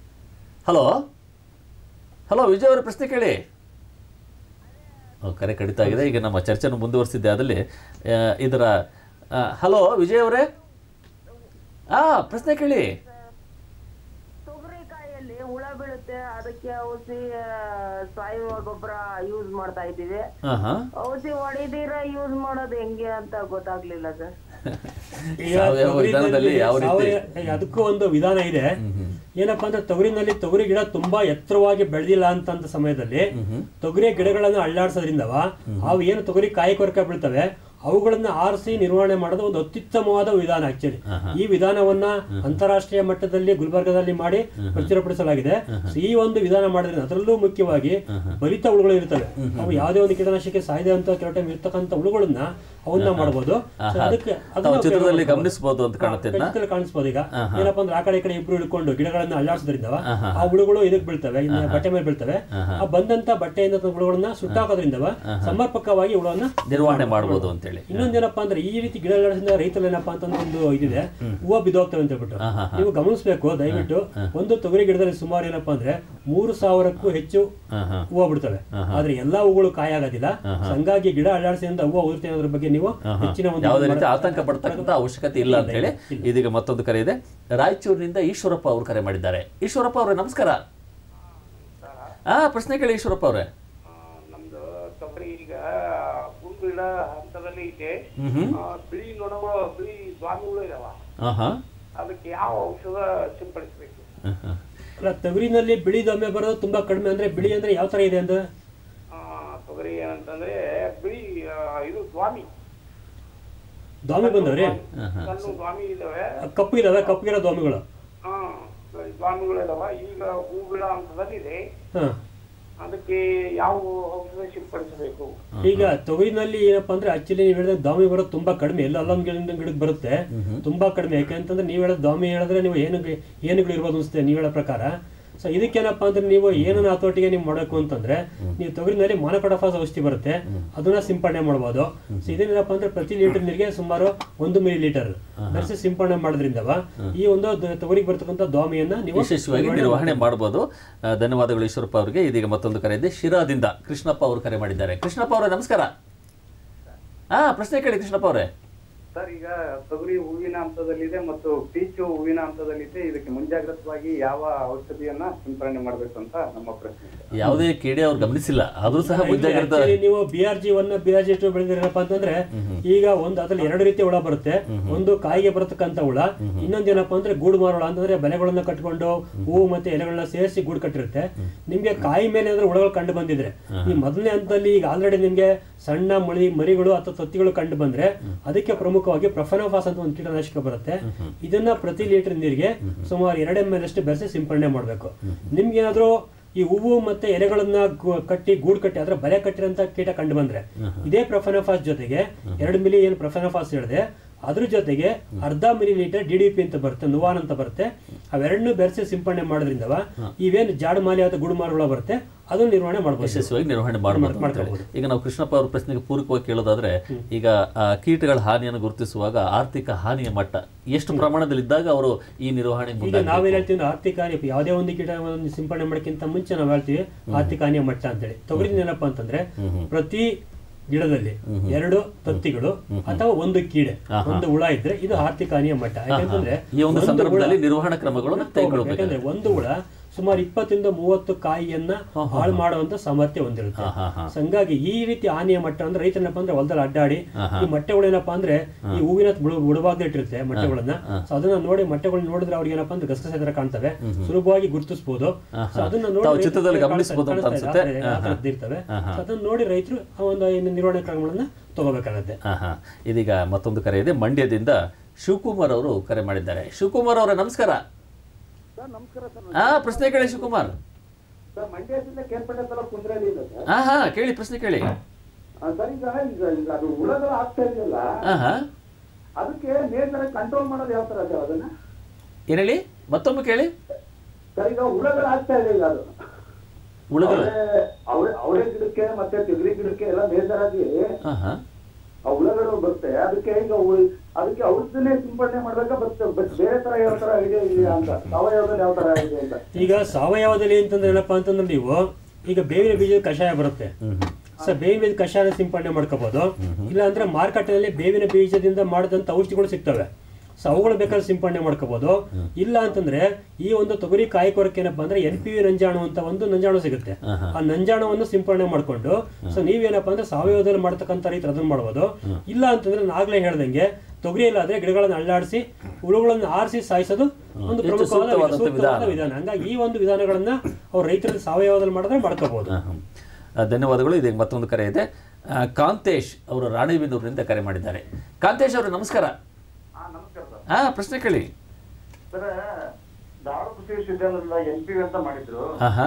ಹಲೋ ಹಲೋ ವಿಜಯ್ ಅವರ ಪ್ರಶ್ನೆ ಕೇಳಿ ಓ, ಕರೆ ಕಡಿತ ಆಗಿದೆ ಈಗ ನಮ್ಮ ಚರ್ಚೆಯನ್ನು ಮುಂದುವರಿಸಿದ್ದೆ ಅದಲ್ಲಿ ಆ, ಇದರ ಆ, ಹಲೋ ವಿಜಯ್ ಅವರೇ ಆ ಪ್ರಶ್ನೆ ಕೇಳಿ ತೊಗರಿಕಾಯಲ್ಲಿ ಹುಳ ಬೀಳುತ್ತೆ ಅದಕ್ಕೆ ಔಷಧಿ ಆ, ಸಾವಯವ ಗೊಬ್ಬರ ಯೂಸ್ ಮಾಡ್ತಾ ಇದ್ದೀವಿ ಹಾಂ ಹಾಂ ಔಷಧಿ ಹೊಡಿದಿರ ಯೂಸ್ ಮಾಡೋದು ಹೆಂಗೆ ಅಂತ ಗೊತ್ತಾಗ್ಲಿಲ್ಲ ಸರ್ ಈಗ ಸಾವಯವ ತೊಗರಿನಲ್ಲಿ ವಿಧಾನದಲ್ಲಿ ಯಾವ ರೀತಿ? ಸಾವಯವ- ಅದಕ್ಕೂ ಒಂದು ವಿಧಾನ ಇದೆ ಏನಪ್ಪಾ ಅಂದ್ರೆ ತೊಗರಿನಲ್ಲಿ ತೊಗರಿ ಗಿಡ ತುಂಬಾ ಎತ್ತರವಾಗಿ ಬೆಳೆದಿಲ್ಲ ಅಂತ ಸಮಯದಲ್ಲಿ ತೊಗರಿ ಗಿಡಗಳನ್ನು ಅಳ್ಳಾಡ್ಸೋದ್ರಿಂದವ ಅವು ಏನು ತೊಗರಿ ಕಾಯಿ ಕೊರಕ ಬೀಳ್ತವೆ ಅವುಗಳನ್ನ ಆರಿಸಿ ನಿರ್ವಹಣೆ ಮಾಡೋದು ಒಂದು ಅತ್ಯುತ್ತಮವಾದ ವಿಧಾನ ಆಕ್ಚುಲಿ ಈ ವಿಧಾನವನ್ನ ಅಂತಾರಾಷ್ಟ್ರೀಯ ಮಟ್ಟದಲ್ಲಿ ಗುಲ್ಬರ್ಗದಲ್ಲಿ ಮಾಡಿ ಪ್ರಚುರಪಡಿಸಲಾಗಿದೆ So, ಈ ಒಂದು ವಿಧಾನ ಮಾಡಿದ್ರೆ ಅದರಲ್ಲೂ ಮುಖ್ಯವಾಗಿ ಬಲಿತ ಹುಳುಗಳು ಇರ್ತವೆ ಅವು ಯಾವುದೇ ಒಂದು ಕೀಟನಾಶಕ ಸಾಯ್ದೆ ಅಂತ ಕೆಲವು ಟೈಮ್ ಇರ್ತಕ್ಕಂಥ ಹುಳುಗಳನ್ನ ಅವನ್ನ ಮಾಡಬಹುದು So, ಅದಕ್ಕೆ ಅದನ್ನ ತಾವು ಚಿತ್ರದಲ್ಲಿ ಉಪಯೋಗ ಮಾಡ್ಬೋದು. ಗಮನಿಸಬಹುದು ಅಂತ ಕಾಣುತ್ತೆ ಇದನ್ನ. ಖಚಿತದಲ್ಲಿ ಕಾಣಿಸ್ಬೋದು ಈಗ ಏನಪ್ಪಾ ಅಂದ್ರೆ ಆ ಕಡೆ ಈ ಕಡೆ ಇಬ್ರು ಹಿಡ್ಕೊಂಡು ಗಿಡಗಳನ್ನ ಅಲ್ಲಾಡ್ಸೋದ್ರಿಂದ ಆ ಹುಳುಗಳು ಇದಕ್ ಬೀಳ್ತವೆ ಇನ್ನು ಬಟ್ಟೆ ಮೇಲೆ ಬೀಳ್ತವೆ ಆ ಬಂದಂತ ಬಟ್ಟೆಯಿಂದ ತಂದ ಹುಳುಗಳನ್ನ ಸುಟ್ಟಾಕೋದ್ರಿಂದ ಸಮರ್ಪಕವಾಗಿ ಹುಳವನ್ನ ನಿರ್ವಹಣೆ ಮಾಡ್ಬೋದು ಅಂತೇಳಿ ಇನ್ನೊಂದೇನಪ್ಪಾ ಅಂದ್ರೆ ಈ ರೀತಿ ಗಿಡ ಅಲ್ಲಾಡ್ಸೋದ್ರಿಂದ ರೈತರು ಏನಪ್ಪಾ ಅಂತ ಒಂದು ಇದಿದೆ ಹೂವು ಬಿದ್ದೋಗ್ತವೆ ಅಂತ ಹೇಳ್ಬಿಟ್ಟು ನೀವು ಗಮನಿಸಬೇಕು ದಯವಿಟ್ಟು ಒಂದು ತೊಗರಿ ಗಿಡದಲ್ಲಿ ಸುಮಾರು ಏನಪ್ಪಾ ಅಂದ್ರೆ ಮೂರು ಸಾವಿರಕ್ಕೂ ಹೆಚ್ಚು ಹಾಂ ಹಾಂ ಹೂವು ಬಿಡ್ತವೆ ಆದ್ರೆ ಎಲ್ಲಾ ಹೂಗಳು ಕಾಯಾಗೋದಿಲ್ಲ So, ಹಂಗಾಗಿ ಗಿಡ ಅಲ್ಲಾಡ್ಸಿದಿಂದ ಹೂವು ಉದುರ್ತೆ ಅನ್ನೋದ್ರ ಬಗ್ಗೆ ನೀವು ಹೆಚ್ಚಿನ ಒಂದು ಯಾವುದೇ ರೀತಿ ಆತಂಕ ಪಡ್ತಕ್ಕಂಥ ಅವಶ್ಯಕತೆ ಇಲ್ಲ ಅಂತ ಹೇಳಿ ಇದೀಗ ಮತ್ತೊಂದು ಕರೆ ಇದೆ ರಾಯಚೂರಿನಿಂದ ಈಶ್ವರಪ್ಪ ಅವರು ಕರೆ ಮಾಡಿದ್ದಾರೆ ಈಶ್ವರಪ್ಪ ಅವರೇ ನಮಸ್ಕಾರ ಹಾ ಪ್ರಶ್ನೆ ಕೇಳಿ ಈಶ್ವರಪ್ಪ ಅವರೇ ಆ, ನಮ್ದು ತೊಗರಿ ಈಗ ಗುಂಬಿಡ ಹಂತದಲ್ಲಿ ಇದೆ ಹ್ಮ್ ಆ, ಬಿಳಿ ನೊಣವ ಬಿಳಿ ಸ್ವಾಮಿಗಳು ಇದಾವ ಹಾಂ ಹಾಂ ಅದಕ್ಕೆ ಯಾವ ಔಷಧ ಸಿಂಪಡಿಸಬೇಕು ಅಲ್ಲ ತೊಗರಿನಲ್ಲಿ ಬಿಳಿ ದೊಮ್ಮೆ ಬರೋದು ತುಂಬಾ ಕಡಿಮೆ ಅಂದ್ರೆ ಬಿಳಿ ಅಂದ್ರೆ ಯಾವ ತರ ಇದೆ ಅಂತ ತೊಗರಿ ಏನಂತಂದ್ರೆ ಬಿಳಿ ಆ, ಇದು ಸ್ವಾಮಿ ದೋಮೆ ಬಂದವ್ರಿ ಸಣ್ಣ ಸ್ವಾಮಿ ಇದಾವೆ ಕಪ್ಪು ಇದಾವೆ ಕಪ್ಪಗಿರೋ ದೋಮೆಗಳು ಹಾ ಸ್ವಾಮಿಗಳು ಇದಾವ ಈಗ ಹೂಬಿಡ ಹಂತದಲ್ಲಿ ಇದೆ ಹಾ ಅದಕ್ಕೆ ಯಾವ ಔಷಧ ಸಿಂಪಡಿಸಬೇಕು ಈಗ ತೊಗರಿನಲ್ಲಿ ಏನಪ್ಪಾ ಅಂದ್ರೆ ಆಕ್ಚುಲಿ ನೀವು ಹೇಳಿದ್ರೆ ದಾಮಿ ಬರೋದು ತುಂಬಾ ಕಡಿಮೆ ಎಲ್ಲ ಅಲ್ಲೊಂದು ಗಿಡ ಗಿಡಕ್ಕೆ ಬರುತ್ತೆ ತುಂಬಾ ಕಡಿಮೆ ಯಾಕೆಂತಂದ್ರೆ ನೀವು ಹೇಳೋದು ದಾಮಿ ಹೇಳಿದ್ರೆ ನೀವು ಏನು ಏನುಗಳು ಇರ್ಬೋದು ಅನ್ಸುತ್ತೆ ನೀವು ಹೇಳೋ ಪ್ರಕಾರ ಸೊ ಇದಕ್ಕೇನಪ್ಪಾ ಅಂದ್ರೆ ನೀವು ಏನನ್ನ ಹತೋಟಿಗೆ ನೀವು ಮಾಡಬೇಕು ಅಂತಂದ್ರೆ ನೀವು ತೊಗರಿನಲ್ಲಿ ಮಾನಕೊಡಫಾಸ್ ಔಷಧಿ ಬರುತ್ತೆ ಅದನ್ನ ಸಿಂಪಡಣೆ ಮಾಡ್ಬೋದು ಸೊ ಇದೇನಪ್ಪ ಅಂದ್ರೆ ಪ್ರತಿ ಲೀಟರ್ ನೀರಿಗೆ ಸುಮಾರು ಒಂದು ಮಿಲಿ ಲೀಟರ್ ಬೆರೆಸಿ ಸಿಂಪಡಣೆ ಮಾಡೋದ್ರಿಂದವ ಈ ಒಂದು ದ- ತೊಗರಿಗೆ ಬರ್ತಕ್ಕಂಥ ದಾಮಿಯನ್ನ ನೀವು ಯಶಸ್ವಿಯಾಗಿ ನಿರ್ವಹಣೆ ಮಾಡಬಹುದು ಆ, ಧನ್ಯವಾದಗಳು ಈಶ್ವರಪ್ಪ ಅವರಿಗೆ ಇದೀಗ ಮತ್ತೊಂದು ಕರೆ ಇದೆ ಶಿರಾದಿಂದ ಕೃಷ್ಣಪ್ಪ ಅವರು ಕರೆ ಮಾಡಿದ್ದಾರೆ ಕೃಷ್ಣಪ್ಪ ಅವರೇ ನಮಸ್ಕಾರ ಹಾ ಪ್ರಶ್ನೆ ಕೇಳಿ ಕೃಷ್ಣಪ್ಪ ಅವರೇ ಸರ್ ಈಗ ತೊಗರಿ ಹೂವಿನ ಹಂತದಲ್ಲಿದೆ ಮತ್ತು ಪೀಚು ಹೂವಿನ ಹಂತದಲ್ಲಿದೆ ಇದಕ್ಕೆ ಮುಂಜಾಗ್ರತವಾಗಿ ಯಾವ ಔಷಧಿಯನ್ನ ಸಿಂಪರಣೆ ಮಾಡಬೇಕು ಅಂತ ನಮ್ಮ ಪ್ರಶ್ನೆ ಯಾವುದೇ ಕೇಡೆ ಅವ್ರು ಗಮನಿಸಿಲ್ಲ ಆದ್ರೂ ಸಹ ಮುಂಜಾಗ್ರತಾ Actually ನೀವು B R G one B R G two ಬೆಳೆದಿರಪ್ಪ ಅಂತಂದ್ರೆ ಈಗ ಒಂದು ಅದ್ರಲ್ಲಿ ಎರಡು ರೀತಿಯ ಹುಳ ಬರುತ್ತೆ ಒಂದು ಕಾಯಿಗೆ ಬರತಕ್ಕಂತ ಹುಳ ಇನ್ನೊಂದೇನಪ್ಪ ಅಂದ್ರೆ ಗೂಡು ಮಾರೋಳ ಅಂತಂದ್ರೆ ಬೆಲೆಗಳನ್ನ ಕಟ್ಕೊಂಡು ಹೂವು ಮತ್ತೆ ಎಲೆಗಳನ್ನ ಸೇರಿಸಿ ಗೂಡು ಕಟ್ಟಿರುತ್ತೆ ನಿಮ್ಗೆ ಕಾಯಿ ಮೇಲೆ ಅಂದ್ರೆ ಹುಳಗಳು ಕಂಡು ಬಂದಿದ್ರೆ ಈ ಮೊದಲನೇ ಹಂತದಲ್ಲಿ ಈಗ ಆಲ್ರೆಡಿ ನಿಮ್ಗೆ ಸಣ್ಣ ಮಳಿ ಮರಿಗಳು ಅಥವಾ ತತ್ತಿಗಳು ಕಂಡು ಬಂದ್ರೆ ಅದಕ್ಕೆ ಪ್ರಮುಖವಾಗಿ ಪ್ರಫನೋಫಾಸ್ ಅಂತ ಒಂದು ಕೀಟನಾಶಕ ಬರುತ್ತೆ ಇದನ್ನ ಪ್ರತಿ ಲೀಟರ್ ನೀರಿಗೆ ಸುಮಾರು ಎರಡು ಎಮ್ ಎಲ್ ಅಷ್ಟು ಬೆರೆಸಿ ಸಿಂಪಡಣೆ ಮಾಡಬೇಕು ನಿಮ್ಗೆ ಏನಾದ್ರು ಈ ಹೂವು ಮತ್ತೆ ಎಲೆಗಳನ್ನ ಗು- ಕಟ್ಟಿ ಗೂಡು ಕಟ್ಟಿ ಅದ್ರ ಬಲೆ ಕಟ್ಟಿರೋಂಥ ಕೀಟ ಕಂಡು ಬಂದ್ರೆ ಇದೇ ಪ್ರಫನೋಫಾಸ್ ಜೊತೆಗೆ ಎರಡು ಮಿಲಿ ಏನು ಪ್ರಫನೋಫಾಸ್ ಹೇಳಿದೆ ಅದ್ರ ಜೊತೆಗೆ ಅರ್ಧ millilitre D D P ಅಂತ ಬರುತ್ತೆ ನುವಾನ್ ಅಂತ ಬರುತ್ತೆ ಅವೆರಡನ್ನೂ ಬೆರೆಸಿ ಸಿಂಪಡಣೆ ಮಾಡೋದ್ರಿಂದವ ಇವೇನು ಜಾಡು ಮಾಲಿ ಅಥವಾ ಗುಡುಮಾರುಗಳ ಬರುತ್ತೆ ಅದನ್ನ ನಿರ್ವಹಣೆ ಮಾಡ್ಬೋದು ಯಶಸ್ವಿಯಾಗಿ ನಿರ್ವಹಣೆ ಮಾಡಬಹುದು ಅಂತ ಹೇಳಿ. ಈಗ ನಾವು ಕೃಷ್ಣಪ್ಪ ಅವ್ರ ಪ್ರಶ್ನೆಗೆ ಪೂರಕವಾಗಿ ಕೇಳೋದಾದ್ರೆ ಈಗ ಆ, ಕೀಟಗಳ ಹಾನಿಯನ್ನು ಗುರುತಿಸುವಾಗ ಆರ್ಥಿಕ ಹಾನಿಯ ಮಟ್ಟ ಎಷ್ಟು ಪ್ರಮಾಣದಲ್ಲಿದ್ದಾಗ ಅವರು ಈ ನಿರ್ವಹಣೆ ಈಗ ಮುಂದಾಗಬೇಕು? ನಾವೇನ್ ಹೇಳ್ತೀವಿ ಅಂದ್ರೆ ಆರ್ಥಿಕ ಹಾನಿ ಯಾವುದೇ ಒಂದು ಕೀಟ ಒಂದು ಸಿಂಪಡಣೆ ಮಾಡೋಕ್ಕಿಂತ ಮುಂಚೆ ನಾವು ಹೇಳ್ತೀವಿ ಆರ್ಥಿಕ ಹಾನಿಯ ಮಟ್ಟ ಅಂತೇಳಿ ತೊಗರಿ ಏನಪ್ಪಾ ಅಂತಂದ್ರೆ ಪ್ರತಿ ಗಿಡದಲ್ಲಿ ಎರಡು ತತ್ತಿಗಳು ಅಥವಾ ಒಂದು ಕೀಡೆ ಒಂದು ಹುಳ ಇದ್ರೆ ಇದು ಆರ್ಥಿಕ ಹಾನಿಯ ಮಟ್ಟ ಯಾಕಂತಂದ್ರೆ ಈ ಒಂದು ಒಂದು ಸಂದರ್ಭದಲ್ಲಿ ಹುಳ- ನಿರ್ವಹಣಾ ಕ್ರಮಗಳನ್ನು ಕೈಗೊಳ್ಳಬೇಕು ಯಾಕಂದ್ರೆ ಒಂದು ಹುಳ ಸುಮಾರು ಇಪ್ಪತ್ತರಿಂದ ಮೂವತ್ತು ಕಾಯಿಯನ್ನ ಹಾಳು ಮಾಡುವಂತ ಸಾಮರ್ಥ್ಯ ಹೊಂದಿರುತ್ತೆ ಹಾ, ಹಾ. So ಹಂಗಾಗಿ ಈ ರೀತಿ ಹಾನಿಯ ಮಟ್ಟ ಅಂದ್ರೆ ರೈತನಪ್ಪ ಅಂದ್ರೆ ಹೊಲದಲ್ಲಿ ಅಡ್ಡಾಡಿ ಈ ಮೊಟ್ಟೆಗಳು ಏನಪ್ಪಾ ಅಂದ್ರೆ ಈ ಹೂವಿನ ಬುಡ- ಬುಡಭಾಗದಲ್ಲಿ ಇಟ್ಟಿರುತ್ತೆ ಮೊಟ್ಟೆಗಳನ್ನ ಸೊ ಅದನ್ನ ನೋಡಿ ಮೊಟ್ಟೆಗಳನ್ನ ನೋಡಿದ್ರೆ ಅವ್ರಿಗೆ ಏನಪ್ಪಾ ಅಂದ್ರೆ ಗಸಗಸೆ ತರ ಕಾಣ್ತವೆ ಸುಲಭವಾಗಿ ಗುರುತಿಸಬಹುದು ಸೊ ಅದನ್ನ ನೋಡಿ ತಾವು ರೈತರು ಚಿತ್ರದಲ್ಲಿ ಕಾಣಿಸ್ತಾ- ಗಮನಿಸ್ಬೋದು ಅಂತ ಕಾಣಿಸ್ತಾ ಅನ್ಸುತ್ತೆ. ಇದೆ, ಆ ಥರದ್ದು ಇರ್ತವೆ So ಅದನ್ನ ನೋಡಿ ರೈತರು ಆ ಒಂದು ಏನು ನಿರ್ವಹಣೆ ಕ್ರಮಗಳನ್ನ ತಗೋಬೇಕಾಗತ್ತೆ ಹಾ ಹಾ ಇದೀಗ ಮತ್ತೊಂದು ಕರೆ ಇದೆ ಮಂಡ್ಯದಿಂದ ಶಿವಕುಮಾರ್ ಅವರು ಕರೆ ಮಾಡಿದ್ದಾರೆ ಶಿವಕುಮಾರ್ ಅವರೇ ನಮಸ್ಕಾರ ಸರ್ ನಮಸ್ಕಾರ ಸರ್ ಹಾ ಪ್ರಶ್ನೆ ಕೇಳಿ ಶಿವಕುಮಾರ್ ಸರ್ ಮಂಡ್ಯದಿಂದ ಕೇರ್ಪೇಟೆ ತಾಲೂಕು ಕುಂದ್ರಲ್ಲಿ ಇದೆ ಸರ್ ಹಾ ಹಾ ಕೇಳಿ ಪ್ರಶ್ನೆ ಕೇಳಿ ಆ, ಸರ್ ಈಗ ಈಗ ಈಗ ಅದು ಹುಳಗಳು ಆಗ್ತಾ ಇದೆಯಲ್ಲ ಹಾ ಹಾ ಅದಕ್ಕೆ ನೇರ ಕಂಟ್ರೋಲ್ ಮಾಡೋದು ಯಾವ ತರ ಸರ್ ಅದನ್ನ ಏನ್ ಹೇಳಿ ಮತ್ತೊಮ್ಮೆ ಕೇಳಿ ಸರ್ ಈಗ ಹುಳಗಳು ಆಗ್ತಾ ಇದೆ ಈಗ ಅದು ಹುಳುಗಳು ಅವರೇ ಅವರೇ ಗಿಡಕ್ಕೆ ಮತ್ತೆ ತಿಗರಿ ಗಿಡಕ್ಕೆ ಎಲ್ಲ ನೇರವಾಗಿ ಹಾ ಹಾ ಆ ಹುಳಗಳು ಬರುತ್ತೆ ಅದಕ್ಕೆ ಈಗ ಉ- ಅದಕ್ಕೆ ಔಷಧಿನೇ ಸಿಂಪಡಣೆ ಮಾಡ್ಬೇಕಾ ಬಟ್ ಬಟ್ ಬೇರೆ ತರ ಯಾವ ತರ ಐಡಿಯಾ ಇದೆಯಾ ಅಂತ ಸಾವಯವದಲ್ಲಿ ಯಾವ ತರ ಇದೆ ಅಂತ ಈಗ ಸಾವಯವದಲ್ಲಿ ಅಂತಂದ್ರೆ ಏನಪ್ಪಾ ಅಂತಂದ್ರೆ ನೀವು ಈಗ ಬೇವಿನ ಬೀಜದ ಕಷಾಯ ಬರುತ್ತೆ ಸೊ ಬೇವಿನ ಬೀಜದ ಕಷಾಯ ಸಿಂಪಡಣೆ ಮಾಡ್ಕೋಬಹುದು ಇಲ್ಲ ಅಂದ್ರೆ ಮಾರುಕಟ್ಟೆಯಲ್ಲಿ ಬೇವಿನ ಬೀಜದಿಂದ ಮಾಡಿದಂತ ಔಷಧಿಗಳು ಸಿಗ್ತವೆ ಸೊ ಅವುಗಳು ಬೇಕಾದ್ರೆ ಸಿಂಪಡಣೆ ಮಾಡ್ಕೋಬಹುದು ಇಲ್ಲ ಅಂತಂದ್ರೆ ಈ ಒಂದು ತೊಗರಿ ಕಾಯಿ ಕೊರಕ್ಕೆ ಏನಪ್ಪಾ ಅಂದ್ರೆ ಎನ್ ಪಿ ವಿ ನಂಜಾಣು ಅಂತ ಒಂದು ನಂಜಾಣು ಸಿಗುತ್ತೆ ಆ ನಂಜಾಣವನ್ನು ಸಿಂಪಡಣೆ ಮಾಡ್ಕೊಂಡು ಸೊ ನೀವೇನಪ್ಪಾ ಅಂದ್ರೆ ಸಾವಯವದಲ್ಲಿ ಮಾಡ್ತಕ್ಕಂಥ ರೈತರು ಅದನ್ನ ಮಾಡ್ಬೋದು ಇಲ್ಲ ಅಂತಂದ್ರೆ ನಾಗ್ಲೇ ಹೇಳ್ದಂಗೆ ತೊಗರಿಯಲ್ಲಾದ್ರೆ ಗಿಡಗಳನ್ನ ಅಳ್ಳಾಡಿಸಿ ಹುಳುಗಳನ್ನು ಆರಿಸಿ ಸಾಯಿಸೋದು ಒಂದು ಹೆಚ್ಚು ಪ್ರಮುಖವಾದ ಸೂಕ್ತವಾದಂಥ ಸೂಕ್ತವಾದ ವಿಧಾನ. ವಿಧಾನ ಹಂಗಾಗಿ ಈ ಒಂದು ವಿಧಾನಗಳನ್ನ ಅವ್ರ ರೈತರಲ್ಲಿ ಸಾವಯವದಲ್ಲಿ ಮಾಡಿದ್ರೆ ಮಾಡ್ಕೋಬಹುದು ಹಾ, ಹಾ. ಆ, ಧನ್ಯವಾದಗಳು ಇದೀಗ ಮತ್ತೊಂದು ಕರೆ ಇದೆ ಆ, ಕಾಂತೇಶ್ ಅವರು ರಾಣಿಬೆನ್ನೂರಿನಿಂದ ಕರೆ ಮಾಡಿದ್ದಾರೆ ಕಾಂತೇಶ್ ಅವರು ನಮಸ್ಕಾರ ಹಾ ನಮಸ್ಕಾರ ಸರ್ ಹಾ ಪ್ರಶ್ನೆ ಕೇಳಿ ಸರ್ ಧಾರವಾಡ ಕೃಷಿ ವಿಶ್ವವಿದ್ಯಾಲಯದಿಂದ ಎನ್ ಪಿ ಅಂತ ಮಾಡಿದ್ರು ಹಾ ಹಾ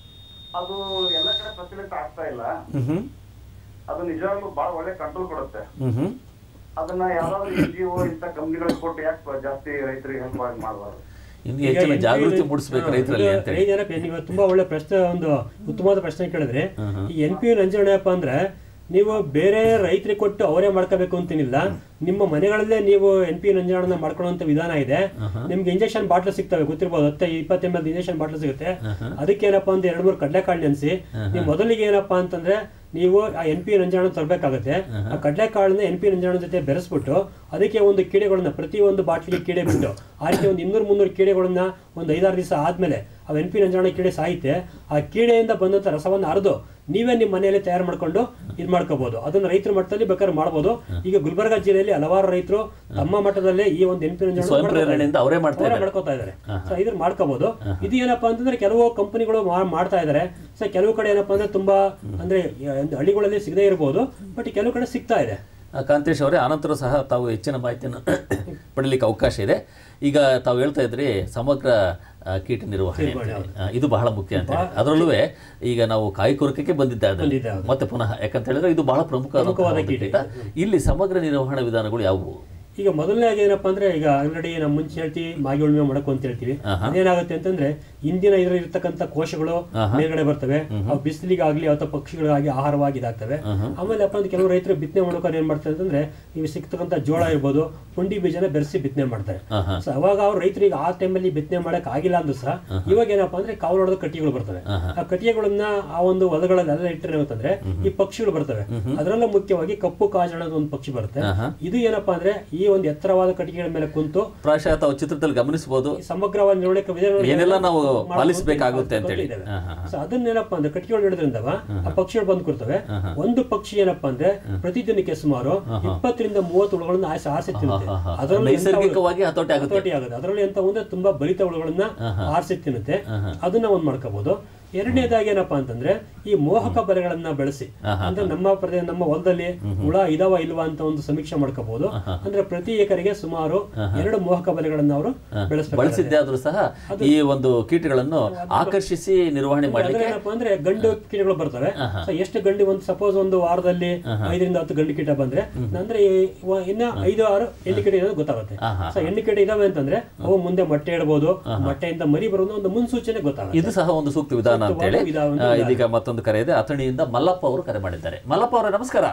ಅದು ಎಲ್ಲ ಕಡೆ ಪ್ರಚಲಿತ ಆಗ್ತಾ ಇಲ್ಲ ಹ್ಮ್ ಹ್ಮ್ ಅದು ನಿಜವಾಗ್ಲೂ ಬಹಳ ಒಳ್ಳೆ ಕಂಟ್ರೋಲ್ ಕೊಡುತ್ತೆ ಹ್ಮ್ ಹ್ಮ್ ಅದನ್ನ ಯಾವ್ದಾದ್ರು ಎನ್ ಜಿ ಒ ಇಂಥ ಕಂಪ್ನಿಗಳಿಗೆ ಕೊಟ್ಟು ಯಾಕೆ ಜಾಸ್ತಿ ರೈತರಿಗೆ ಹೆಲ್ಪ್ ಆಗಿ ಮಾಡಬಾರ್ದು ಇನ್ನು ಹೆಚ್ಚಿನ ಜಾಗೃತಿ ಮೂಡಿಸ್ಬೇಕು ರೈತರಲ್ಲಿ ಅಂತೇಳಿ ರೈತರಪ್ಪ ನೀವು ತುಂಬಾ ಒಳ್ಳೆ ಪ್ರಶ್ನೆ ಒಂದು ಉತ್ತಮವಾದ ಪ್ರಶ್ನೆ ಕೇಳಿದ್ರೆ ಈ ಎನ್ ಪಿ ಯು ನಂಜನಪ್ಪ ಅಂದ್ರೆ ನೀವು ಬೇರೆ ರೈತರಿಗೆ ಕೊಟ್ಟು ಅವರೇ ಮಾಡ್ಕೋಬೇಕು ಅಂತೇನಿಲ್ಲ ನಿಮ್ಮ ಮನೆಗಳಲ್ಲೇ ನೀವು ಎನ್ ಪಿ ನಂಜಾಣನ ಮಾಡ್ಕೊಳ್ಳುವಂತ ವಿಧಾನ ಇದೆ ನಿಮ್ಗೆ ಇಂಜೆಕ್ಷನ್ ಬಾಟ್ಲ್ ಸಿಗ್ತವೆ ಗೊತ್ತಿರ್ಬೋದು ಹತ್ತೆ ಇಪ್ಪತ್ತು ಎಮ್ ಎಲ್ ಇಂಜೆಕ್ಷನ್ ಬಾಟ್ಲ್ ಸಿಗುತ್ತೆ ಅದಕ್ಕೆ ಏನಪ್ಪಾ ಅಂತ ಎರಡು ಮೂರು ಕಡಲೆಕಾಳು ನೆನೆಸಿ ನೀವು ಮೊದಲಿಗೆ ಏನಪ್ಪಾ ಅಂತಂದ್ರೆ ನೀವು ಆ ಎನ್ ಪಿ ನಂಜಾಣ ತರಬೇಕಾಗುತ್ತೆ ಆ ಕಡಲೆಕಾಳನ್ನ ಎನ್ ಪಿ ನಂಜಾಣ ಜೊತೆ ಬೆರೆಸ್ಬಿಟ್ಟು ಅದಕ್ಕೆ ಒಂದು ಕೀಡೆಗಳನ್ನ ಪ್ರತಿ ಒಂದು ಬಾಟ್ಲಿಗೆ ಕೀಡೆ ಬಿಟ್ಟು ಆ ರೀತಿ ಒಂದು ಇನ್ನೂರು ಮುನ್ನೂರು ಕೀಡೆಗಳನ್ನ ಒಂದು ಐದಾರು ದಿವಸ ಆದ್ಮೇಲೆ ಆ ಎನ್ ಪಿ ನಂಜಾಣ ಕೀಡೆ ಸಾಯುತ್ತೆ ಆ ಕೀಡೆಯಿಂದ ಬಂದಂತ ರಸವನ್ನು ಅರೆದು ನೀವೇ ನಿಮ್ಮ ಮನೆಯಲ್ಲಿ ತಯಾರು ಮಾಡ್ಕೊಂಡು ಇದು ಮಾಡ್ಕೋಬಹುದು ಅದನ್ನ ರೈತರ ಮಟ್ಟದಲ್ಲಿ ಬೇಕಾದ್ರೆ ಮಾಡ್ಬೋದು ಈಗ ಗುಲ್ಬರ್ಗಾ ಜಿಲ್ಲೆಯಲ್ಲಿ ಹಲವಾರು ರೈತರು ತಮ್ಮ ಮಟ್ಟದಲ್ಲೇ ಈ ಒಂದು ಎನ್ ಪಿ ನಂಜಾಣ ಸ್ವಯಂ ಪ್ರೇರಣೆಯಿಂದ ಅವರೇ ಮಾಡ್ತಾ ಇದ್ದಾರೆ ಮಾಡ್ಕೋತಾ ಇದ್ದಾರೆ ಸೊ ಇದ್ರ ಮಾಡ್ಕೋಬಹುದು ಇದು ಏನಪ್ಪಾ ಅಂತಂದ್ರೆ ಕೆಲವು ಕಂಪನಿಗಳು ಮಾಡ್ತಾ ಇದ್ದಾರೆ ಸೊ ಕೆಲವು ಕಡೆ ಏನಪ್ಪಾ ಅಂದ್ರೆ ತುಂಬಾ ಅಂದ್ರೆ ಒಂದು ಹಳ್ಳಿಗಳಲ್ಲಿ ಸಿಗದೇ ಇರಬಹುದು ಬಟ್ ಕೆಲವು ಕಡೆ ಸಿಗ್ತಾ ಇದೆ ಆ, ಕಾಂತೇಶ್ ಅವರೇ ಆನಂತರ ಸಹ ತಾವು ಹೆಚ್ಚಿನ ಮಾಹಿತಿಯನ್ನು ಪಡಲಿಕ್ಕೆ ಅವಕಾಶ ಇದೆ ಈಗ ತಾವು ಹೇಳ್ತಾ ಇದ್ರಿ ಸಮಗ್ರ ಆ, ಕೀಟ ನಿರ್ವಹಣೆ ಅಂತ ಹೇಳಿ. ಆ, ಇದು ಬಹಳ ಮುಖ್ಯ ಅಂತ ಹೇಳಿ ಅದರಲ್ಲೂ ಈಗ ನಾವು ಕಾಯಿ ಕೊರಕಕ್ಕೆ ಬಂದಿದ್ದೆ ಅದು ಬಂದಿದ್ದೆ ಅದು. ಮತ್ತೆ ಪುನಃ ಯಾಕಂತ ಹೇಳಿದ್ರೆ ಇದು ಬಹಳ ಪ್ರಮುಖವಾದ ಒಂದು ಕೀಟ ಇಲ್ಲಿ ಸಮಗ್ರ ನಿರ್ವಹಣಾ ವಿಧಾನಗಳು ಯಾವುವು ಈಗ ಮೊದಲನೇದಾಗಿ ಏನಪ್ಪಾ ಅಂದ್ರೆ ಈಗ ಆಲ್ರೆಡಿ ನಾವು ಮುಂಚೆ ಹೇಳ್ತೀವಿ ಮಾಗಿ ಉಳ್ಮೆ ಮಾಡಕು ಅಂತ ಹೇಳ್ತೀವಿ ಅದೇನಾಗುತ್ತೆ ಅಂತಂದ್ರೆ ಇಂದಿನ ಇದ್ರಲ್ಲಿ ಇರ್ತಕ್ಕಂಥ ಕೋಶಗಳು ಮೇಲ್ಗಡೆ ಬರ್ತವೆ ಅವು ಬಿಸಿಲಿಗಾಗ್ಲಿ ಅಥವಾ ಪಕ್ಷಿಗಳಿಗಾಗಿ ಆಹಾರವಾಗಿ ಇದಾಗ್ತವೆ ಆಮೇಲೆ ಅಪ್ಪ ಅಂದ್ರೆ ಕೆಲವು ರೈತರು ಬಿತ್ತನೆ ಮಾಡ್ಬೇಕಾದ್ರೆ ಏನ್ ಮಾಡ್ತಾರೆ ಅಂತಂದ್ರೆ ಇವು ಸಿಗ್ತಕ್ಕಂಥ ಜೋಳ ಇರ್ಬೋದು ಪುಂಡಿ ಬೀಜನ ಬೆರೆಸಿ ಬಿತ್ತನೆ ಮಾಡ್ತಾರೆ ಸೊ ಅವಾಗ ಅವ್ರು ರೈತರಿಗೆ ಆ ಟೈಮಲ್ಲಿ ಬಿತ್ತನೆ ಮಾಡಕ್ ಆಗಿಲ್ಲ ಅಂದ್ರೂ ಸಹ ಇವಾಗ ಏನಪ್ಪಾ ಅಂದ್ರೆ ಕಾವಲು ಹೊಡೆದ ಕಟ್ಟಿಗೆಗಳು ಬರ್ತವೆ ಆ ಕಟ್ಟಿಗೆಗಳನ್ನ ಆ ಒಂದು ಹೊಲಗಳಲ್ಲೆಲ್ಲ ಇಟ್ಟರೆ ಏನಾಗುತ್ತಂದ್ರೆ ಈ ಪಕ್ಷಿಗಳು ಬರ್ತವೆ ಅದರಲ್ಲೂ ಮುಖ್ಯವಾಗಿ ಕಪ್ಪು ಕಾಜ ಅನ್ನೋದು ಒಂದು ಪಕ್ಷಿ ಬರುತ್ತೆ ಇದು ಏನಪ್ಪಾ ಅಂದ್ರೆ ಈ ಒಂದು ಎತ್ತರವಾದ ಕಟ್ಟಿಗೆಗಳ ಮೇಲೆ ಕುಂತು ಪ್ರಾಯಶಃ ತಾವು ಚಿತ್ರದಲ್ಲಿ ಗಮನಿಸಬಹುದು ಈ ಸಮಗ್ರವಾದ ನಿರ್ವಹಣೆ ವಿಧಾನಗಳು ಏನೆಲ್ಲ ನಾವು ಮಾಡ್ಕೊಂಡು ಪಾಲಿಸಬೇಕಾಗುತ್ತೆ ಅಂತೇಳಿ ಇದ್ದಾವೆ. ಹಾ, ಹಾ, ಹಾ. ಸೊ ಅದನ್ನೇನಪ್ಪ ಅಂದ್ರೆ ಕಟ್ಟಿಗೆಗಳು ಹಿಡಿದ್ರಿಂದ ಆ ಪಕ್ಷಿಗಳು ಬಂದು ಕೊಡ್ತವೆ ಒಂದು ಪಕ್ಷಿ ಏನಪ್ಪಾ ಅಂದ್ರೆ ಪ್ರತಿದಿನಕ್ಕೆ ಸುಮಾರು ಇಪ್ಪತ್ತರಿಂದ ಮೂವತ್ತು ಹುಳುಗಳನ್ನ ಆಸೆ ಆಸೆ ತಿನ್ನುತ್ತೆ ಹಾ, ಹಾ. ಅದರಲ್ಲಿ ಎಂತ ಹುಳು- ನೈಸರ್ಗಿಕವಾಗಿ ಹತೋಟಿ ಆಗುತ್ತೆ ಹತೋಟಿ ಆಗುತ್ತೆ ಅದರಲ್ಲಿ ಎಂತ ಅಂದ್ರೆ ತುಂಬಾ ಬಲಿತ ಹುಳುಗಳನ್ನ ಆರಿಸಿ ತಿನ್ನುತ್ತೆ ಅದನ್ನ ಒಂದ್ ಮಾಡ್ಕೋಬಹುದು ಎರಡನೇದಾಗಿ ಏನಪ್ಪಾ ಅಂತಂದ್ರೆ ಈ ಮೋಹಕ ಬಲೆಗಳನ್ನ ಬೆಳೆಸಿ ಅಂದ್ರೆ ನಮ್ಮ ಪ್ರದೇಶ ನಮ್ಮ ಹೊಲದಲ್ಲಿ ಹುಳ ಇದಾವ ಇಲ್ವಾ ಅಂತ ಒಂದು ಸಮೀಕ್ಷೆ ಮಾಡ್ಕೋಬಹುದು ಅಂದ್ರೆ ಪ್ರತಿ ಎಕರೆಗೆ ಸುಮಾರು ಎರಡು ಮೋಹಕ ಬಲೆಗಳನ್ನ ಅವರು ಬೆಳೆಸಬೇಕು ಬಳಸಿದ್ದೆ ಆದ್ರೂ ಸಹ ಈ ಒಂದು ಕೀಟಗಳನ್ನು ಆಕರ್ಷಿಸಿ ನಿರ್ವಹಣೆ ಮಾಡಲಿಕ್ಕೆ ಏನಪ್ಪಾ ಅಂದ್ರೆ ಗಂಡು ಕೀಟಗಳು ಬರ್ತವೆ ಸೊ ಎಷ್ಟು ಗಂಡು ಒಂದು ಸಪೋಸ್ ಒಂದು ವಾರದಲ್ಲಿ ಐದರಿಂದ ಹತ್ತು ಗಂಡು ಕೀಟ ಬಂದ್ರೆ ಅಂದ್ರೆ ಈ ವ- ಇನ್ನ ಐದು ಆರು ಹೆಣ್ಣು ಕೀಟ ಇರೋದು ಗೊತ್ತಾಗುತ್ತೆ ಸೊ ಹೆಣ್ಣು ಕೀಟ ಇದಾವೆ ಅಂತಂದ್ರೆ ಅವು ಮುಂದೆ ಮೊಟ್ಟೆ ಇಡಬಹುದು ಮೊಟ್ಟೆಯಿಂದ ಮರಿ ಬರೋದು ಒಂದು ಮುನ್ಸೂಚನೆ ಗೊತ್ತಾಗುತ್ತೆ ಇದು ಸಹ ಒಂದು ಸೂಕ್ತ ವಿಧಾನ ಅಂತ ಹೇಳಿ ವಿಧಾನ, ಆ, ಇದೀಗ ಮತ್ತೊಂದು ಕರೆ ಇದೆ ಅಥಣಿಯಿಂದ ಮಲ್ಲಪ್ಪ ಅವರು ಕರೆ ಮಾಡಿದ್ದಾರೆ ಮಲ್ಲಪ್ಪ ಅವರೇ ನಮಸ್ಕಾರ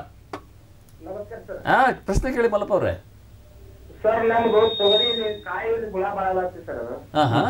ನಮಸ್ಕಾರ ಸರ್ ಹಾ ಪ್ರಶ್ನೆ ಕೇಳಿ ಮಲ್ಲಪ್ಪ ಅವರೇ ಸರ್ ನಮ್ದು ತೊಗರಿ ಕಾಯಲ್ಲಿ ಹುಳ ಬಾಳಲಾಗ್ತಿ ಸರ್ ಅದು ಹಾ ಹಾ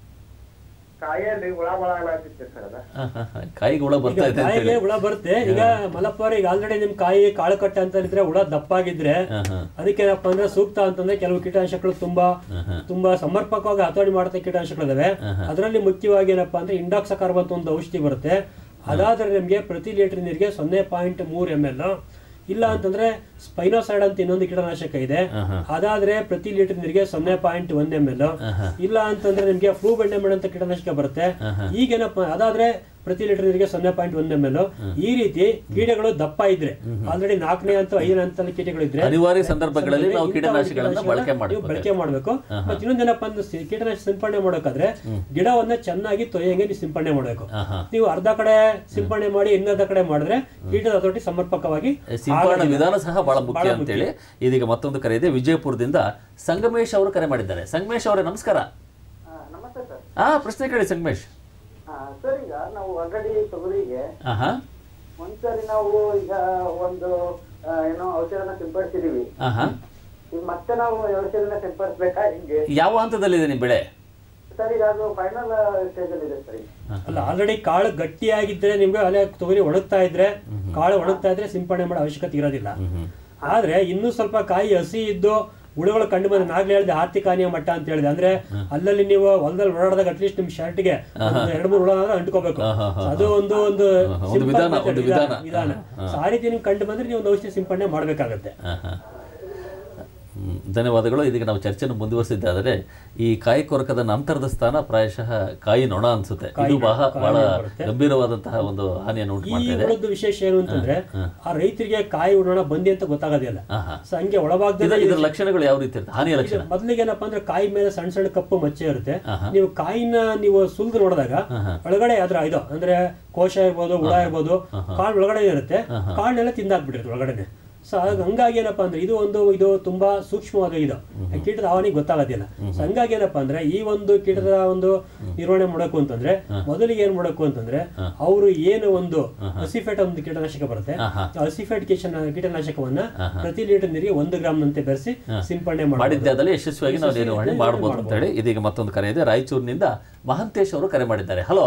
ಕಾಯಲ್ಲಿ ಹುಳ ಬಾಳಲಾಗ್ತಿತ್ತು ಸರ್ ಅದ ಹಾ, ಹಾ, ಹಾ. ಕಾಯಿಗೆ ಹುಳ ಬರ್ತಾ ಇದೆ ಅಂತ ಕಾಯಿಗೆ ಹೇಳಿ ಹುಳ ಬರುತ್ತೆ ಈಗ ಮಲಪ್ಪ ಅವ್ರೆ, ಈಗ ಆಲ್ರೆಡಿ ನಿಮ್ ಕಾಯಿ ಕಾಳು ಕಟ್ಟೆ ಅಂತ ಇದ್ರೆ ಹುಳ ದಪ್ಪಾಗಿದ್ರೆ ಹಾ, ಹಾ. ಅದಕ್ಕೇನಪ್ಪ ಅಂದ್ರೆ ಸೂಕ್ತ ಅಂತಂದ್ರೆ ಕೆಲವು ಕೀಟನಾಶಕಗಳು ತುಂಬಾ ತುಂಬಾ ಸಮರ್ಪಕವಾಗಿ ಹತೋಟಿ ಮಾಡತಕ್ಕ ಕೀಟನಾಶಕಗಳಿದಾವೆ ಅದರಲ್ಲಿ ಮುಖ್ಯವಾಗಿ ಏನಪ್ಪಾ ಅಂದ್ರೆ ಇಂಡಾಕ್ಸಕಾರ್ ಅಂತ ಒಂದು ಔಷಧಿ ಬರುತ್ತೆ ಅದಾದ್ರೆ ನಿಮ್ಗೆ ಪ್ರತಿ ಲೀಟರ್ ನೀರಿಗೆ ಸೊನ್ನೆ ಪಾಯಿಂಟ್ ಮೂರ್ ಎಮ್ ಎಲ್ ಇಲ್ಲ ಅಂತಂದ್ರೆ ಸ್ಪೈನೋಸೈಡ್ ಅಂತ ಇನ್ನೊಂದು ಕೀಟನಾಶಕ ಇದೆ ಅದಾದ್ರೆ ಪ್ರತಿ ಲೀಟರ್ ನೀರಿಗೆ ಸೊನ್ನೆ ಪಾಯಿಂಟ್ ಒಂದ್ ಎಮ್ ಎಲ್ ಇಲ್ಲ ಅಂತಂದ್ರೆ ನಿಮ್ಗೆ ಫ್ಲೂ ಬೆಂಡೆಮೆಡ್ ಅಂತ ಕೀಟನಾಶಕ ಬರುತ್ತೆ ಈಗೇನಪ್ಪ ಅದಾದ್ರೆ ಪ್ರತಿ ಲೀಟರ್ ನೀರಿಗೆ ಸೊನ್ನೆ ಪಾಯಿಂಟ್ ಒಂದ್ ಎಮ್ ಎಲ್ ಈ ರೀತಿ ಕೀಟಗಳು ದಪ್ಪ ಇದ್ರೆ ಆಲ್ರೆಡಿ ನಾಲ್ಕನೇ ಅಂತ ಐದನೇ ಹಂತದಲ್ಲಿ ಕೀಟಗಳು ಇದ್ರೆ ಅನಿವಾರ್ಯ ಸಂದರ್ಭಗಳಲ್ಲಿ ನಾವು ಇಂಥ ಕೀಟನಾಶಕಗಳನ್ನ ಕೀಟನಾಶಕಗಳನ್ನ ಬಳಕೆ ನೀವು ಮಾಡಬೇಕು ಬಳಕೆ ಮಾಡಬೇಕು ಮತ್ತೆ ಇನ್ನೊಂದೇನಪ್ಪ ಅಂದ್ರೆ ಸಿ- ಕೀಟನಾಶಕ ಸಿಂಪಡಣೆ ಮಾಡೋಕಾದ್ರೆ ಗಿಡವನ್ನ ಚೆನ್ನಾಗಿ ತೊಯ್ಯಂಗೆ ನೀವು ಸಿಂಪಡಣೆ ಮಾಡಬೇಕು ನೀವು ಅರ್ಧ ಕಡೆ ಸಿಂಪಡಣೆ ಮಾಡಿ ಇನ್ನರ್ಧ ಕಡೆ ಮಾಡಿದ್ರೆ ಕೀಟದ ಹತೋಟಿ ಸಮರ್ಪಕವಾಗಿ ಸಿಂಪರಣಾ ವಿಧಾನ ಸಹ ಬಹಳ ಮುಖ್ಯ ಅಂತೇಳಿ ಇದೀಗ ಮತ್ತೊಂದು ಕರೆ ಇದೆ ವಿಜಯಪುರದಿಂದ ಸಂಗಮೇಶ್ ಅವರು ಕರೆ ಮಾಡಿದ್ದಾರೆ ಸಂಗಮೇಶ್ ಅವರೇ ನಮಸ್ಕಾರ ನಮಸ್ತೆ ಸರ್ ಹಾ ಪ್ರಶ್ನೆ ಕೇಳಿ ಸಂಗಮೇಶ್ ಸರ್ ಈಗ ನಾವು ಆಲ್ರೆಡಿ ತೊಗರಿಗೆ ಹಾ ಹಾ ಒಂದ್ಸರಿ ನಾವು ಈಗ ಒಂದು ಆ, ಏನೋ ಔಷಧನ ಸಿಂಪಡಿಸಿದೀವಿ ಹಾ ಹಾ ಈಗ ಮತ್ತೆ ನಾವು ಔಷಧಿನ ಸಿಂಪಡಿಸ್ಬೇಕಾ ಹಿಂಗೆ ಯಾವ ಹಂತದಲ್ಲಿದೆ ನಿಮ್ಮ ಬೆಳೆ ಸರ್ ಈಗ ಅದು ಫೈನಲ್ ಸ್ಟೇಜ್ ಅಲ್ಲಿ ಇದೆ ಸರ್ ಈಗ ಅಲ್ಲ ಆಲ್ರೆಡಿ ಕಾಳು ಗಟ್ಟಿಯಾಗಿದ್ರೆ ನಿಮ್ಗೆ ಅಲ್ಲೇ ತೊಗರಿ ಒಣಗ್ತಾ ಇದ್ರೆ ಕಾಳು ಒಣಗ್ತಾ ಇದ್ರೆ ಸಿಂಪಡಣೆ ಮಾಡೋ ಅವಶ್ಯಕತೆ ಇರೋದಿಲ್ಲ ಆದ್ರೆ ಇನ್ನೂ ಸ್ವಲ್ಪ ಕಾಯಿ ಹಸಿ ಇದ್ದು ಹುಳುಗಳು ಕಂಡು ಬಂದ್ರೆ ನಾಗ್ಲೇ ಹೇಳಿದೆ ಆರ್ಥಿಕ ಹಾನಿಯ ಮಟ್ಟ ಅಂತ ಹೇಳಿದೆ ಅಂದ್ರೆ ಅಲ್ಲಲ್ಲಿ ನೀವು ಹೊಲದಲ್ಲಿ ಓಡಾಡಿದಾಗ ಅಟ್ಲೀಸ್ಟ್ ನಿಮ್ ಶರ್ಟ್ಗೆ ಎರಡು ಮೂರು ಹುಳ ಆದ್ರೆ ಅಂಟ್ಕೋಬೇಕು So ಅದು ಒಂದು ಒಂದು ಒಂದು simple ವಿಧಾನ, method, ಒಂದು ವಿಧಾನ ವಿಧಾನ. ವಿಧಾನ So ಆ ರೀತಿ ನಿಮ್ಗೆ ಕಂಡು ಬಂದ್ರೆ ನೀವು ಒಂದು ಔಷಧಿ ಸಿಂಪಡಣೆ ಮಾಡ್ಬೇಕಾಗತ್ತೆ ಹಾಂ ಹಾಂ ಹ್ಮ್, ಧನ್ಯವಾದಗಳು ಇದೀಗ ನಾವು ಚರ್ಚೆಯನ್ನು ಮುಂದುವರಿಸಿದ್ದಾದರೆ ಈ ಕಾಯಿ ಕೊರಕದ ನಂತರದ ಸ್ಥಾನ ಪ್ರಾಯಶಃ ಕಾಯಿ ನೊಣ ಅನ್ಸುತ್ತೆ ಇದು ಬಹಳ ಬಹಳ ಗಂಭೀರವಾದಂತಹ ಒಂದು ಹಾನಿಯನ್ನು ಉಂಟು ಈ ಮಾಡ್ತಾ ಇದೆ ಹುಳದ ವಿಶೇಷ ಏನು ಅಂತಂದ್ರೆ ಆ ರೈತರಿಗೆ ಕಾಯಿ ಉಡೋಣ ಬಂದಿ ಅಂತ ಗೊತ್ತಾಗೋದಿಲ್ಲ ಆಹಾ. ಸೊ ಹಂಗೆ ಒಳಭಾಗದಲ್ಲಿ ಇದರ ಇದರ ಲಕ್ಷಣಗಳು ಯಾವ ರೀತಿ ಇರುತ್ತೆ ಹಾನಿಯ ಲಕ್ಷಣ ಮೊದಲಿಗೆ ಏನಪ್ಪಾ ಅಂದ್ರೆ ಕಾಯಿ ಮೇಲೆ ಸಣ್ಣ ಸಣ್ಣ ಕಪ್ಪು ಮಚ್ಚೆ ಇರುತ್ತೆ ನೀವು ಕಾಯಿನ ನೀವು ಸುಲಿದು ನೋಡಿದಾಗ ಒಳಗಡೆ ಅದ್ರ ಇದು ಅಂದ್ರೆ ಕೋಶ ಇರ್ಬೋದು ಹುಳ ಇರ್ಬೋದು ಕಾಳು ಒಳಗಡೆ ಇರುತ್ತೆ ಕಾಳನ್ನೆಲ್ಲ ತಿಂದಾಕ್ಬಿಟ್ಟಿರುತ್ತೆ ಒಳಗಡೆನೆ ಸೊ ಹಂಗಾಗಿ ಏನಪ್ಪಾ ಅಂದ್ರೆ ಇದು ಒಂದು ಇದು ತುಂಬಾ ಸೂಕ್ಷ್ಮವಾದ ಇದು ಆ ಕೀಟದ ಹಾವನಿಗೆ ಗೊತ್ತಾಗೋದಿಲ್ಲ ಸೊ ಹಂಗಾಗಿ ಏನಪ್ಪಾ ಅಂದ್ರೆ ಈ ಒಂದು ಕೀಟದ ಒಂದು ನಿರ್ವಹಣೆ ಮಾಡಬೇಕು ಅಂತಂದ್ರೆ ಮೊದಲಿಗೆ ಏನ್ ಮಾಡಬೇಕು ಅಂತಂದ್ರೆ ಅವರು ಏನು ಒಂದು ಹಸಿಫೆಟ್ ಒಂದು ಕೀಟನಾಶಕ ಬರುತ್ತೆ ಆ ಹಸಿಫೆಟ್ ಕೀಟ ಕೀಟನಾಶಕವನ್ನ ಪ್ರತಿ ಲೀಟರ್ ನೀರಿಗೆ ಒಂದು ಗ್ರಾಮ್ ನಂತೆ ಬೆರೆಸಿ ಸಿಂಪಡಣೆ ಮಾಡಿ ಮಾಡಿದ್ದಾದಲ್ಲಿ ಯಶಸ್ವಿಯಾಗಿ ನಾವು ನಿರ್ವಹಣೆ ಮಾಡಬಹುದು ಅಂತ ಹೇಳಿ ಇದೀಗ ಮತ್ತೊಂದು ಕರೆ ಇದೆ ರಾಯಚೂರಿನಿಂದ ಮಹಂತೇಶ್ ಅವರು ಕರೆ ಮಾಡಿದ್ದಾರೆ ಹಲೋ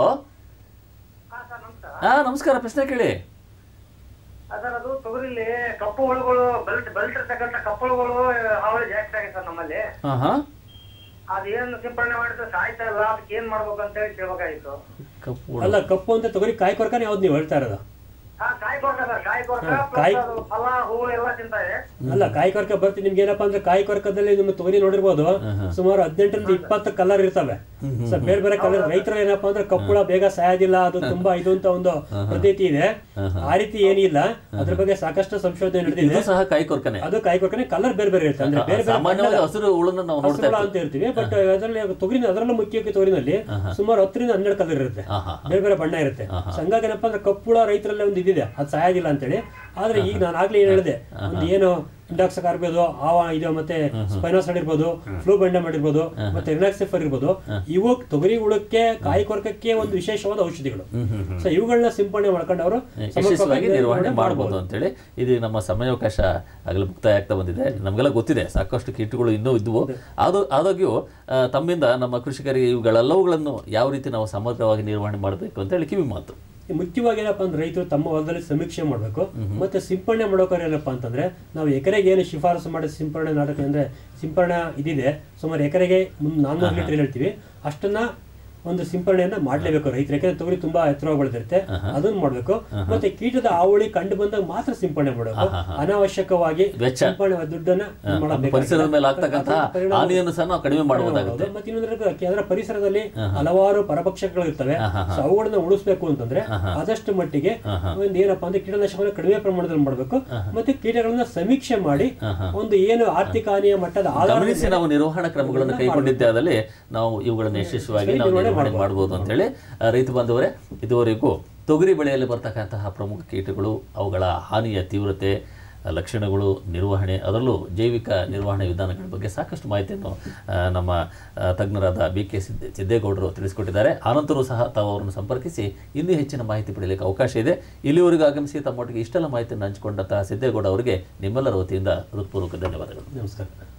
ಹಾ ನಮಸ್ಕಾರ ಪ್ರಶ್ನೆ ಕೇಳಿ ಸರ್ ಅದು ತೊಗರಿಲಿ ಕಪ್ಪು ಹುಳುಗಳು ಬೆಲ್ಟ್ ಬೆಲ್ಟ್ ಇರ್ತಕ್ಕಂಥ ಕಪ್ಪು ಹುಳುಗಳು ಹಾವಳಿ ಜಾಸ್ತಿ ಆಗಿದೆ ಸರ್ ನಮ್ಮಲ್ಲಿ ಹಾ ಹಾ ಅದೇನು ಸಿಂಪಡಣೆ ಮಾಡಿದ್ರೆ ಸಾಯ್ತಾ ಇಲ್ಲ ಅದಕ್ಕೆ ಏನ್ ಮಾಡ್ಬೇಕು ಅಂತ ಹೇಳಿ ಕೇಳ್ಬೇಕಾಗಿತ್ತು ಕಪ್ಪು ಹುಳು. ಅಲ್ಲ ಕಪ್ಪು ಅಂತ ತೊಗರಿ ಕಾಯಿ ಕೊರಕನೇ ಯಾವ್ದು ನೀವು ಹೇಳ್ತಾ ಇರೋದು ಹಾ ಕಾಯಿ ಕೊರಕ ಸರ್ ಕಾಯಿ ಕೊರಕ ಹಾ, plus ಕಾಯಿ- ಅದು ಫಲ ಹೂವು ಎಲ್ಲ ತಿಂತಾ ಇದೆ ಅಲ್ಲ ಕಾಯಿ ಕೊರಕ ಬರ್ತೀನಿ ನಿಮ್ಗೆ ಏನಪ್ಪಾ ಅಂದ್ರೆ ಕಾಯಿ ಕೊರಕದಲ್ಲಿ ನಿಮ್ಮ ತೊಗರಿ ನೋಡಿರ್ಬೋದು ಸುಮಾರು ಹದಿನೆಂಟರಿಂದ ಇಪ್ಪತ್ತು ಕಲರ್ ಇರ್ತವೆ ಸೊ ಬೇರೆ ಬೇರೆ ಕಲರ್ ರೈತರ ಏನಪ್ಪಾ ಅಂದ್ರೆ ಕಪ್ಪುಳ ಬೇಗ ಸಾಯೋದಿಲ್ಲ ಅದು ತುಂಬಾ ಇದು ಅಂತ ಒಂದು ಪ್ರತೀತಿ ಇದೆ ಆ ರೀತಿ ಏನಿಲ್ಲ ಅದ್ರ ಬಗ್ಗೆ ಸಾಕಷ್ಟು ಸಂಶೋಧನೆ ಇದು ನಡೆದಿದೆ ಸಹ ಕಾಯಿ ಕೊರಕನೆ ಅದು ಕಾಯಿ ಕೊರಕನೆ ಕಲರ್ ಬೇರೆ ಬೇರೆ ಇರುತ್ತೆ ಅಂದ್ರೆ ಬೇರೆ ಬೇರೆ ಸಾಮಾನ್ಯವಾಗಿ ಹಸಿರು ಹುಳನ್ನ ನಾವು ನೋಡ್ತಾ ಹಸುಗಳ ಅಂತ ಇರ್ತೀವಿ ಬಟ್ ಅದರಲ್ಲಿ ತೊಗರಿನ ಅದರಲ್ಲೂ ಮುಖ್ಯವಾಗಿ ತೊಗರಿನಲ್ಲಿ ಸುಮಾರು ಹತ್ತರಿಂದ ಹನ್ನೆರಡು ಕಲರ್ ಇರುತ್ತೆ ಆಹಾ. ಬೇರೆ ಬೇರೆ ಬಣ್ಣ ಇರುತ್ತೆ ಸೊ ಹಂಗಾಗಿ ಏನಪ್ಪಾ ಅಂದ್ರೆ ಕಪ್ಪುಳ ರೈತರಲ್ಲೇ ಒಂದು ಇದಿದೆ ಅದು ಸಾಯೋದಿಲ್ಲ ಅಂತೇಳಿ ಆದ್ರೆ ಈಗ ನಾನು ಆಗ್ಲೇ ಏನ್ ಹೇಳಿದೆ ಒಂದು ಏನು ಇಂಡಾಕ್ಸಕ್ ಇರ್ಬೋದು ಆವ ಇದು ಮತ್ತೆ ಸ್ಪೈನೋಸೈಡ್ ಇರ್ಬೋದು ಫ್ಲೂ ಬಂಡ ಮಾಡಿರ್ಬೋದು ಮತ್ತೆ ರಿನಾಕ್ಸಿಫರ್ ಇರ್ಬೋದು ಇವು ತೊಗರಿ ಹುಳಕ್ಕೆ ಕಾಯಿ ಕೊರಕಕ್ಕೆ ಒಂದು ವಿಶೇಷವಾದ ಔಷಧಿಗಳು ಸೊ ಇವುಗಳನ್ನ ಸಿಂಪಡಣೆ ಮಾಡ್ಕೊಂಡು ಅವರು ಯಶಸ್ವಿಯಾಗಿ ನಿರ್ವಹಣೆ ಮಾಡಬಹುದು ಅಂತೇಳಿ ಇದು ನಮ್ಮ ಸಮಯಾವಕಾಶ ಆಗಲೇ ಮುಕ್ತಾಯ ಆಗ್ತಾ ಬಂದಿದೆ ನಮಗೆಲ್ಲ ಗೊತ್ತಿದೆ ಸಾಕಷ್ಟು ಕೀಟಗಳು ಇನ್ನೂ ಇದ್ವು ಆದ ಆದಾಗ್ಯೂ ಆ, ತಮ್ಮಿಂದ ನಮ್ಮ ಕೃಷಿಕರಿಗೆ ಇವುಗಳೆಲ್ಲವುಗಳನ್ನು ಯಾವ ರೀತಿ ನಾವು ಸಮಗ್ರವಾಗಿ ನಿರ್ವಹಣೆ ಮಾಡಬೇಕು ಅಂತ ಹೇಳಿ ಕಿವಿ ಮಾತು ಮುಖ್ಯವಾಗಿ ಏನಪ್ಪಾ ಅಂದ್ರೆ ರೈತರು ತಮ್ಮ ಹೊಲದಲ್ಲಿ ಸಮೀಕ್ಷೆ ಮಾಡಬೇಕು ಮತ್ತೆ ಸಿಂಪಡಣೆ ಮಾಡೋಕೆ ಏನಪ್ಪಾ ಅಂತಂದ್ರೆ ನಾವು ಎಕರೆಗೆ ಏನು ಶಿಫಾರಸು ಮಾಡಿ ಸಿಂಪಡಣೆ ನಾಟಕ ಅಂದ್ರೆ ಸಿಂಪಡಣೆ ಇದಿದೆ ಸುಮಾರು ಎಕರೆಗೆ ಮುನ್ ನಾನ್ನೂರು ಲೀಟರ್ ಹೇಳ್ತೀವಿ ಅಷ್ಟನ್ನ ಒಂದು ಸಿಂಪಡಣೆಯನ್ನ ಮಾಡ್ಲೇಬೇಕು ರೈತರು ಯಾಕಂದ್ರೆ ತೊಗರಿ ತುಂಬಾ ಎತ್ತರವಾಗಿ ಬೆಳೆದಿರುತ್ತೆ ಅದನ್ನ ಮಾಡ್ಬೇಕು ಮತ್ತೆ ಕೀಟದ ಹಾವಳಿ ಕಂಡು ಬಂದಾಗ ಮಾತ್ರ ಸಿಂಪಡಣೆ ಮಾಡಬೇಕು ಅನಾವಶ್ಯಕವಾಗಿ ವೆಚ್ಚ. ಸಿಂಪಡಣೆ ದುಡ್ಡನ್ನ ನಮ್ಮ ಮಾಡಬೇಕು ಪರಿಸರದ ಮೇಲೆ ಆಗ್ತಕ್ಕಂತಹ ಅದು ಪರಿಣಾಮ- ಹಾನಿಯನ್ನು ಸಹ ನಾವು ಕಡಿಮೆ ಮಾಡಬಹುದಾಗುತ್ತೆ ಹೌದು. ಮತ್ತೆ ಇನ್ನೊಂದ್ರೆ ಅದರ ಪರಿಸರದಲ್ಲಿ ಹಲವಾರು ಪರಪಕ್ಷಗಳು ಇರ್ತವೆ ಸೊ ಅವುಗಳನ್ನ ಉಳಿಸ್ಬೇಕು ಅಂತಂದ್ರೆ ಆದಷ್ಟು ಮಟ್ಟಿಗೆ ಒಂದು ಏನಪ್ಪಾ ಅಂದ್ರೆ ಕೀಟನಾಶಕವನ್ನು ಕಡಿಮೆ ಪ್ರಮಾಣದಲ್ಲಿ ಮಾಡಬೇಕು ಮತ್ತೆ ಕೀಟಗಳನ್ನ ಸಮೀಕ್ಷೆ ಮಾಡಿ ಒಂದು ಏನು ಆರ್ಥಿಕ ಹಾನಿಯ ಮಟ್ಟದ ಆಧಾರದ ಗಮನಿಸಿ ನಾವು ನಿರ್ವಹಣಾ ಕ್ರಮಗಳನ್ನು ಕೈಗೊಂಡಿದ್ದೇ ಆದಲ್ಲಿ ನಾವು ಇವುಗಳನ್ನು ಯಶಸ್ವಿಯಾಗಿ ನಾವು ನಿರ್ವಹಣೆ ಮಾಡಬಹುದು ಅಂತೇಳಿ ಆ, ರೈತ ಬಾಂಧವರೇ ಇದುವರೆಗೂ ತೊಗರಿ ಬೆಳೆಯಲ್ಲಿ ಬರ್ತಕ್ಕಂತಹ ಪ್ರಮುಖ ಕೀಟಗಳು ಅವುಗಳ ಹಾನಿಯ ತೀವ್ರತೆ ಆ, ಲಕ್ಷಣಗಳು ನಿರ್ವಹಣೆ ಅದರಲ್ಲೂ ಜೈವಿಕ ನಿರ್ವಹಣೆ ವಿಧಾನಗಳ ಬಗ್ಗೆ ಸಾಕಷ್ಟು ಮಾಹಿತಿಯನ್ನು ಆ, ನಮ್ಮ ಆ, ತಜ್ಞರಾದ ಬಿ ಕೆ ಸಿದ್ದೆ ಸಿದ್ದೇಗೌಡರು ತಿಳಿಸಿಕೊಟ್ಟಿದ್ದಾರೆ ಆನಂತರೂ ಸಹ ತಾವು ಅವರನ್ನು ಸಂಪರ್ಕಿಸಿ ಇನ್ನೂ ಹೆಚ್ಚಿನ ಮಾಹಿತಿ ಪಡೆಯಲಿಕ್ಕೆ ಅವಕಾಶ ಇದೆ ಇಲ್ಲಿವರೆಗೂ ಆಗಮಿಸಿ ತಮ್ಮೊಟ್ಟಿಗೆ ಇಷ್ಟೆಲ್ಲ ಮಾಹಿತಿಯನ್ನು ಹಂಚಿಕೊಂಡಂತಹ ಸಿದ್ದೇಗೌಡ ಅವರಿಗೆ ನಿಮ್ಮೆಲ್ಲರ ವತಿಯಿಂದ ಹೃತ್ಪೂರ್ವಕ ಧನ್ಯವಾದಗಳು ನಮಸ್ಕಾರ